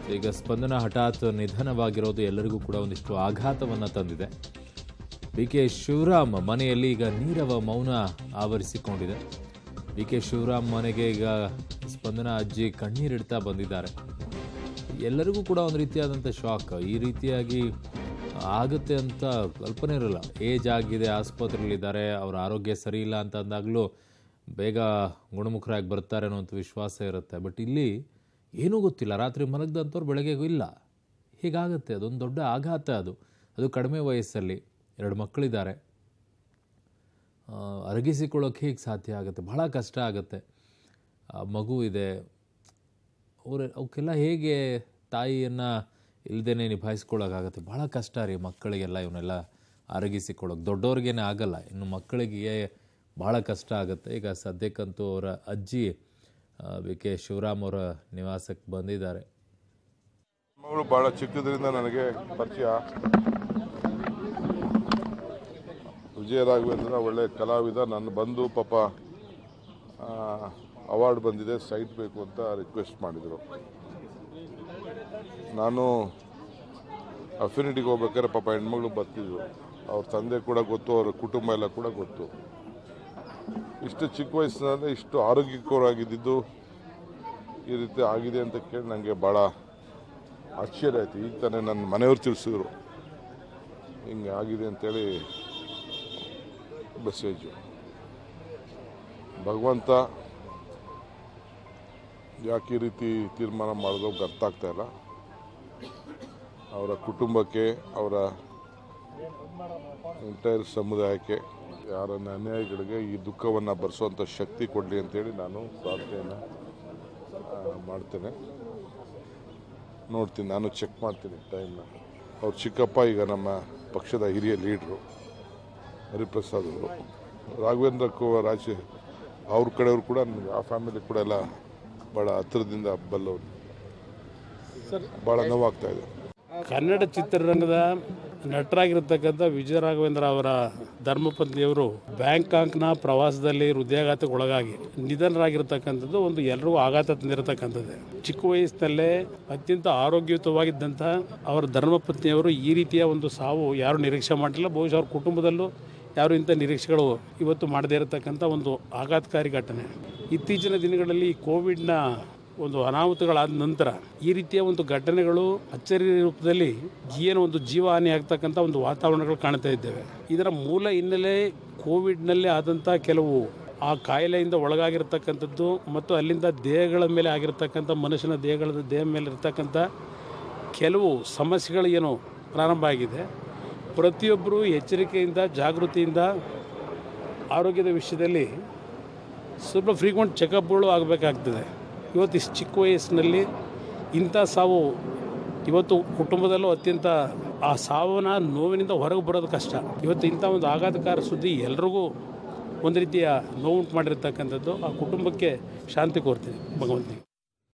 ಈಗ ಸ್ಪಂದನ ಹಠಾತ್ ನಿಧನವಾಗಿರೋದು ಎಲ್ಲರಿಗೂ ಕೂಡ ಒಂದಿಷ್ಟು ಆಘಾತವನ್ನು ತಂದಿದೆ ಬಿ ಕೆ ಶಿವರಾಮ್ ಮನೆಯಲ್ಲಿ ಈಗ ನೀರವ ಮೌನ ಆವರಿಸಿಕೊಂಡಿದೆ ಬಿ ಕೆ ಶಿವರಾಮ್ ಮನೆಗೆ ಈಗ ಸ್ಪಂದನ ಅಜ್ಜಿ ಕಣ್ಣೀರಿಡ್ತಾ ಬಂದಿದ್ದಾರೆ ಎಲ್ಲರಿಗೂ ಕೂಡ ಒಂದು ರೀತಿಯಾದಂಥ ಶಾಕ್ ಈ ರೀತಿಯಾಗಿ ಆಗುತ್ತೆ ಅಂತ ಕಲ್ಪನೆ ಇರಲ್ಲ ಏಜ್ ಆಗಿದೆ ಆಸ್ಪತ್ರೆಯಲ್ಲಿದ್ದಾರೆ ಅವರ ಆರೋಗ್ಯ ಸರಿ ಇಲ್ಲ ಅಂತ ಅಂದಾಗಲೂ ಬೇಗ ಗುಣಮುಖರಾಗಿ ಬರ್ತಾರೆ ಅನ್ನೋಂಥ ವಿಶ್ವಾಸ ಇರುತ್ತೆ ಬಟ್ ಇಲ್ಲಿ ಏನೂ ಗೊತ್ತಿಲ್ಲ ರಾತ್ರಿ ಮಲಗ್ದಂಥವ್ರು ಬೆಳಗ್ಗೆಗೂ ಇಲ್ಲ ಹೀಗಾಗುತ್ತೆ ಅದೊಂದು ದೊಡ್ಡ ಆಘಾತ ಅದು ಅದು ಕಡಿಮೆ ವಯಸ್ಸಲ್ಲಿ ಎರಡು ಮಕ್ಕಳಿದ್ದಾರೆ ಆ, ಅರಗಿಸಿಕೊಳ್ಳೋಕೆ ಹೇಗೆ ಸಾಧ್ಯ ಆಗುತ್ತೆ ಬಹಳ ಕಷ್ಟ ಆಗುತ್ತೆ ಆ, ಮಗು ಇದೆ ಅವ್ರ ಅವಕ್ಕೆಲ್ಲ ಹೇಗೆ ತಾಯಿಯನ್ನು ಇಲ್ದೇ ನಿಭಾಯಿಸ್ಕೊಳ್ಳೋಕ್ಕಾಗತ್ತೆ ಭಾಳ ಕಷ್ಟ ರೀ ಮಕ್ಕಳಿಗೆಲ್ಲ ಇವನ್ನೆಲ್ಲ ಅರಗಿಸಿಕೊಳ್ಳೋಕೆ ದೊಡ್ಡವ್ರಿಗೇನೆ ಆಗಲ್ಲ ಇನ್ನು ಮಕ್ಕಳಿಗೆ ಭಾಳ ಕಷ್ಟ ಆಗುತ್ತೆ ಈಗ ಸದ್ಯಕ್ಕಂತೂ ಅವರ ಅಜ್ಜಿ ಬಿ ಕೆ ಶಿವರಾಮ್ ಅವರ ನಿವಾಸಕ್ಕೆ ಬಂದಿದ್ದಾರೆ ಮಗಳು ಭಾಳ ಚಿಕ್ಕದ್ರಿಂದ ನನಗೆ ಪರಿಚಯ ವಿಜಯ ರಾಘವೇಂದ್ರ ಒಳ್ಳೆ ಕಲಾವಿದ ನಾನು ಬಂದು ಪಾಪ ಅವಾರ್ಡ್ ಬಂದಿದೆ ಸೈಟ್ ಬೇಕು ಅಂತ ರಿಕ್ವೆಸ್ಟ್ ಮಾಡಿದರು ನಾನು ಅಫಿನಿಟಿಗೆ ಹೋಗ್ಬೇಕಾದ್ರೆ ಪಾಪ ಹೆಣ್ಮಗಳು ಬರ್ತಿದ್ರು ಅವ್ರ ತಂದೆ ಕೂಡ ಗೊತ್ತು ಅವ್ರ ಕುಟುಂಬ ಎಲ್ಲ ಕೂಡ ಗೊತ್ತು ಇಷ್ಟು ಚಿಕ್ಕ ವಯಸ್ಸಿನಲ್ಲಿ ಇಷ್ಟು ಆರೋಗ್ಯಕರವಾಗಿದ್ದು ಈ ರೀತಿ ಆಗಿದೆ ಅಂತ ಕೇಳಿ ನನಗೆ ಭಾಳ ಆಶ್ಚರ್ಯ ಆಯ್ತು ಈಗ ತಾನೇ ನನ್ನ ಮನೆಯವ್ರು ತಿಳಿಸಿದ್ರು ಹಿಂಗೆ ಆಗಿದೆ ಅಂತೇಳಿ ಮೆಸೇಜು ಭಗವಂತ ಯಾಕೆ ಈ ರೀತಿ ತೀರ್ಮಾನ ಮಾಡಿದ್ರು ಅರ್ಥ ಆಗ್ತಾ ಇಲ್ಲ ಅವರ ಕುಟುಂಬಕ್ಕೆ ಅವರ ಎಂಟೈರ್ ಸಮುದಾಯಕ್ಕೆ ಯಾರ ಅನ್ಯಾಯಗಳಿಗೆ ಈ ದುಃಖವನ್ನು ಭರಿಸುವಂಥ ಶಕ್ತಿ ಕೊಡಲಿ ಅಂತೇಳಿ ನಾನು ಪ್ರಾರ್ಥನೆಯನ್ನು ಆ, ಮಾಡ್ತೇನೆ ನೋಡ್ತೀನಿ ನಾನು ಚೆಕ್ ಮಾಡ್ತೀನಿ ಟೈಮ್ನ ಅವ್ರ ಚಿಕ್ಕಪ್ಪ ಈಗ ನಮ್ಮ ಪಕ್ಷದ ಹಿರಿಯ ಲೀಡ್ರು ಹರಿಪ್ರಸಾದ್ ಅವರು ರಾಘವೇಂದ್ರ ಕೋ ರಾಜ ಅವ್ರ ಕಡೆಯವರು ಕೂಡ ನನಗೆ ಆ ಫ್ಯಾಮಿಲಿ ಕೂಡ ಎಲ್ಲ ಭಾಳ ಹತ್ತಿರದಿಂದ ಬಲ್ಲವರು ಭಾಳ ನೋವಾಗ್ತಾ ಇದೆ ಕನ್ನಡ ಚಿತ್ರರಂಗದ ನಟರಾಗಿರ್ತಕ್ಕಂಥ ವಿಜಯ ರಾಘವೇಂದ್ರ ಅವರ ಧರ್ಮಪತ್ನಿಯವರು ಬ್ಯಾಂಕಾಕ್ನ ಪ್ರವಾಸದಲ್ಲಿ ಹೃದಯಾಘಾತಕ್ಕೆ ಒಳಗಾಗಿ ನಿಧನರಾಗಿರ್ತಕ್ಕಂಥದ್ದು ಒಂದು ಎಲ್ರಿಗೂ ಆಘಾತ ತಂದಿರತಕ್ಕಂಥದ್ದು ಚಿಕ್ಕ ವಯಸ್ಸಿನಲ್ಲೇ ಅತ್ಯಂತ ಆರೋಗ್ಯಯುತವಾಗಿದ್ದಂಥ ಅವರ ಧರ್ಮಪತ್ನಿಯವರು ಈ ರೀತಿಯ ಒಂದು ಸಾವು ಯಾರು ನಿರೀಕ್ಷೆ ಮಾಡಿಲ್ಲ ಬಹುಶಃ ಅವ್ರ ಕುಟುಂಬದಲ್ಲೂ ಯಾರು ಇಂಥ ನಿರೀಕ್ಷೆಗಳು ಇವತ್ತು ಮಾಡದೇ ಇರತಕ್ಕಂಥ ಒಂದು ಆಘಾತಕಾರಿ ಘಟನೆ ಇತ್ತೀಚಿನ ದಿನಗಳಲ್ಲಿ ಈ ಕೋವಿಡ್ನ ಒಂದು ಅನಾಹುತಗಳಾದ ನಂತರ ಈ ರೀತಿಯ ಒಂದು ಘಟನೆಗಳು ಅಚ್ಚರಿ ರೂಪದಲ್ಲಿ ಏನು ಒಂದು ಜೀವಹಾನಿ ಆಗ್ತಕ್ಕಂಥ ಒಂದು ವಾತಾವರಣಗಳು ಕಾಣ್ತಾ ಇದ್ದೇವೆ ಇದರ ಮೂಲ ಹಿನ್ನೆಲೆ ಕೋವಿಡ್ನಲ್ಲಿ ಆದಂಥ ಕೆಲವು ಆ ಕಾಯಿಲೆಯಿಂದ ಒಳಗಾಗಿರ್ತಕ್ಕಂಥದ್ದು ಮತ್ತು ಅಲ್ಲಿಂದ ದೇಹಗಳ ಮೇಲೆ ಆಗಿರ್ತಕ್ಕಂಥ ಮನುಷ್ಯನ ದೇಹಗಳ ದೇಹ ಮೇಲೆ ಇರ್ತಕ್ಕಂಥ ಕೆಲವು ಸಮಸ್ಯೆಗಳು ಏನು ಪ್ರಾರಂಭ ಆಗಿದೆ ಪ್ರತಿಯೊಬ್ಬರು ಎಚ್ಚರಿಕೆಯಿಂದ ಜಾಗೃತಿಯಿಂದ ಆರೋಗ್ಯದ ವಿಷಯದಲ್ಲಿ ಸ್ವಲ್ಪ ಫ್ರೀಕ್ವೆಂಟ್ ಚೆಕಪ್ಗಳು ಆಗಬೇಕಾಗ್ತದೆ ಇವತ್ತು ಇಷ್ಟು ಚಿಕ್ಕ ವಯಸ್ಸಿನಲ್ಲಿ ಇಂಥ ಸಾವು ಇವತ್ತು ಕುಟುಂಬದಲ್ಲೂ ಅತ್ಯಂತ ಆ ಸಾವನ್ನ ನೋವಿನಿಂದ ಹೊರಗೆ ಬರೋದು ಕಷ್ಟ ಇವತ್ತು ಇಂಥ ಒಂದು ಆಘಾತಕಾರ ಸುದ್ದಿ ಎಲ್ರಿಗೂ ಒಂದು ರೀತಿಯ ನೋವುಂಟು ಮಾಡಿರ್ತಕ್ಕಂಥದ್ದು ಆ ಕುಟುಂಬಕ್ಕೆ ಶಾಂತಿ ಕೋರ್ತೀನಿ ಭಗವಂತನಿಗೆ